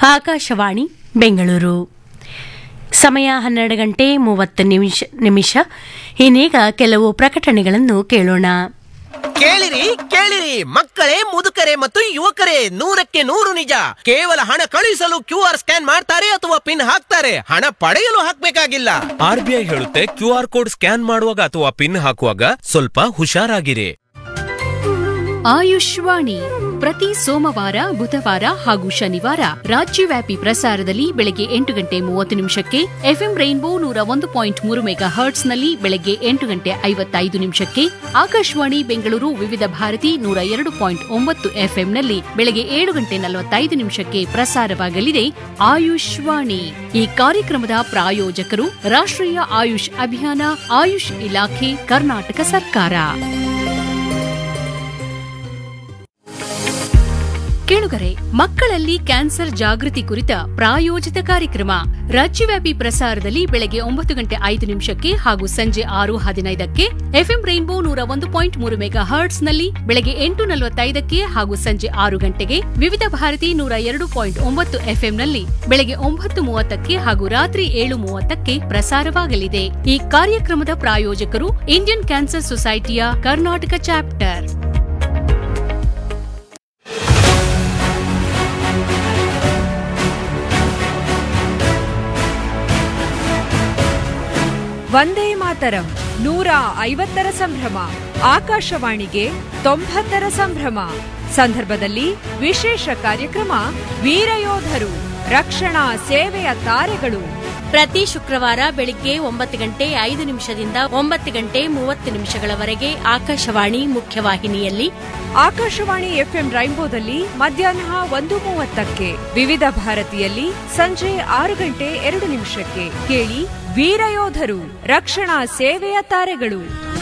ಆಕಾಶವಾಣಿ ಬೆಂಗಳೂರು ಸಮಯ ಹನ್ನೆರಡು ಗಂಟೆ ಮೂವತ್ತು ನಿಮಿಷ ನಿಮಿಷ ಇನ್ನೀಗ ಕೆಲವು ಪ್ರಕಟಣೆಗಳನ್ನು ಕೇಳೋಣ ಕೇಳಿರಿ ಕೇಳಿರಿ ಮಕ್ಕಳೇ ಮುದುಕರೇ ಮತ್ತು ಯುವಕರೇ ನೂರಕ್ಕೆ ನೂರು ನಿಜ ಕೇವಲ ಹಣ ಕಳುಹಿಸಲು ಕ್ಯೂ ಆರ್ ಸ್ಕ್ಯಾನ್ ಮಾಡ್ತಾರೆ ಅಥವಾ ಪಿನ್ ಹಾಕ್ತಾರೆ ಹಣ ಪಡೆಯಲು ಹಾಕ್ಬೇಕಾಗಿಲ್ಲ ಆರ್ ಬಿ ಐ ಹೇಳುತ್ತೆ ಕ್ಯೂ ಆರ್ ಕೋಡ್ ಸ್ಕ್ಯಾನ್ ಮಾಡುವಾಗ ಅಥವಾ ಪಿನ್ ಹಾಕುವಾಗ ಸ್ವಲ್ಪ ಹುಷಾರಾಗಿರಿ ಆಯುಷ್ವಾಣಿ ಪ್ರತಿ ಸೋಮವಾರ ಬುಧವಾರ ಹಾಗೂ ಶನಿವಾರ ರಾಜ್ಯವ್ಯಾಪಿ ಪ್ರಸಾರದಲ್ಲಿ ಬೆಳಗ್ಗೆ ಎಂಟು ಗಂಟೆ ಮೂವತ್ತು ನಿಮಿಷಕ್ಕೆ ಎಫ್ಎಂ ರೈನ್ಬೋ ನೂರ ಒಂದು ಪಾಯಿಂಟ್ ಮೂರು ಮೆಗಾ ಹರ್ಟ್ಸ್ನಲ್ಲಿ ಬೆಳಗ್ಗೆ ಎಂಟು ಗಂಟೆ ಐವತ್ತೈದು ನಿಮಿಷಕ್ಕೆ ಆಕಾಶವಾಣಿ ಬೆಂಗಳೂರು ವಿವಿಧ ಭಾರತಿ ನೂರ ಎರಡು ಪಾಯಿಂಟ್ ಒಂಬತ್ತು ಎಫ್ಎಂನಲ್ಲಿ ಬೆಳಗ್ಗೆ ಏಳು ಗಂಟೆ ನಲವತ್ತೈದು ನಿಮಿಷಕ್ಕೆ ಪ್ರಸಾರವಾಗಲಿದೆ ಆಯುಷ್ವಾಣಿ ಈ ಕಾರ್ಯಕ್ರಮದ ಪ್ರಾಯೋಜಕರು ರಾಷ್ಟ್ರೀಯ ಆಯುಷ್ ಅಭಿಯಾನ ಆಯುಷ್ ಇಲಾಖೆ ಕರ್ನಾಟಕ ಸರ್ಕಾರ ಕೇಳುಗರೆ ಮಕ್ಕಳಲ್ಲಿ ಕ್ಯಾನ್ಸರ್ ಜಾಗೃತಿ ಕುರಿತ ಪ್ರಾಯೋಜಿತ ಕಾರ್ಯಕ್ರಮ ರಾಜ್ಯವ್ಯಾಪಿ ಪ್ರಸಾರದಲ್ಲಿ ಬೆಳಗ್ಗೆ ಒಂಬತ್ತು ಗಂಟೆ ಐದು ನಿಮಿಷಕ್ಕೆ ಹಾಗೂ ಸಂಜೆ ಆರು ಹದಿನೈದಕ್ಕೆ ಎಫ್ಎಂ ರೈನ್ಬೋ ನೂರ ಒಂದು ಪಾಯಿಂಟ್ ಮೂರು ಮೆಗಾ ಹರ್ಟ್ಸ್ನಲ್ಲಿ ಬೆಳಗ್ಗೆ ಎಂಟು ನಲವತ್ತೈದಕ್ಕೆ ಹಾಗೂ ಸಂಜೆ ಆರು ಗಂಟೆಗೆ ವಿವಿಧ ಭಾರತಿ ನೂರ ಎರಡು ಪಾಯಿಂಟ್ ಒಂಬತ್ತು ಎಫ್ಎಂನಲ್ಲಿ ಬೆಳಗ್ಗೆ ಒಂಬತ್ತು ಮೂವತ್ತಕ್ಕೆ ಹಾಗೂ ರಾತ್ರಿ ಏಳು ಮೂವತ್ತಕ್ಕೆ ಪ್ರಸಾರವಾಗಲಿದೆ ಈ ಕಾರ್ಯಕ್ರಮದ ಪ್ರಾಯೋಜಕರು ಇಂಡಿಯನ್ ಕ್ಯಾನ್ಸರ್ ಸೊಸೈಟಿಯ ಕರ್ನಾಟಕ ಚಾಪ್ಟರ್ ವಂದೇ ಮಾತರಂ ನೂರ ಐವತ್ತರ ಸಂಭ್ರಮ ಆಕಾಶವಾಣಿಗೆ ತೊಂಬತ್ತರ ಸಂಭ್ರಮ ಸಂದರ್ಭದಲ್ಲಿ ವಿಶೇಷ ಕಾರ್ಯಕ್ರಮ ವೀರಯೋಧರು ರಕ್ಷಣಾ ಸೇವೆಯ ತಾರೆಗಳು ಪ್ರತಿ ಶುಕ್ರವಾರ ಬೆಳಿಗ್ಗೆ ಒಂಬತ್ತು ಗಂಟೆ ಐದು ನಿಮಿಷದಿಂದ ಒಂಬತ್ತು ಗಂಟೆ ಮೂವತ್ತು ನಿಮಿಷಗಳವರೆಗೆ ಆಕಾಶವಾಣಿ ಮುಖ್ಯವಾಹಿನಿಯಲ್ಲಿ ಆಕಾಶವಾಣಿ ಎಫ್ಎಂ ರೈನ್ಬೋದಲ್ಲಿ ಮಧ್ಯಾಹ್ನ ಒಂದು ಮೂವತ್ತಕ್ಕೆ ವಿವಿಧ ಭಾರತಿಯಲ್ಲಿ ಸಂಜೆ ಆರು ಗಂಟೆ ಎರಡು ನಿಮಿಷಕ್ಕೆ ಕೇಳಿ ವೀರಯೋಧರು ರಕ್ಷಣಾ ಸೇವೆಯ ತಾರೆಗಳು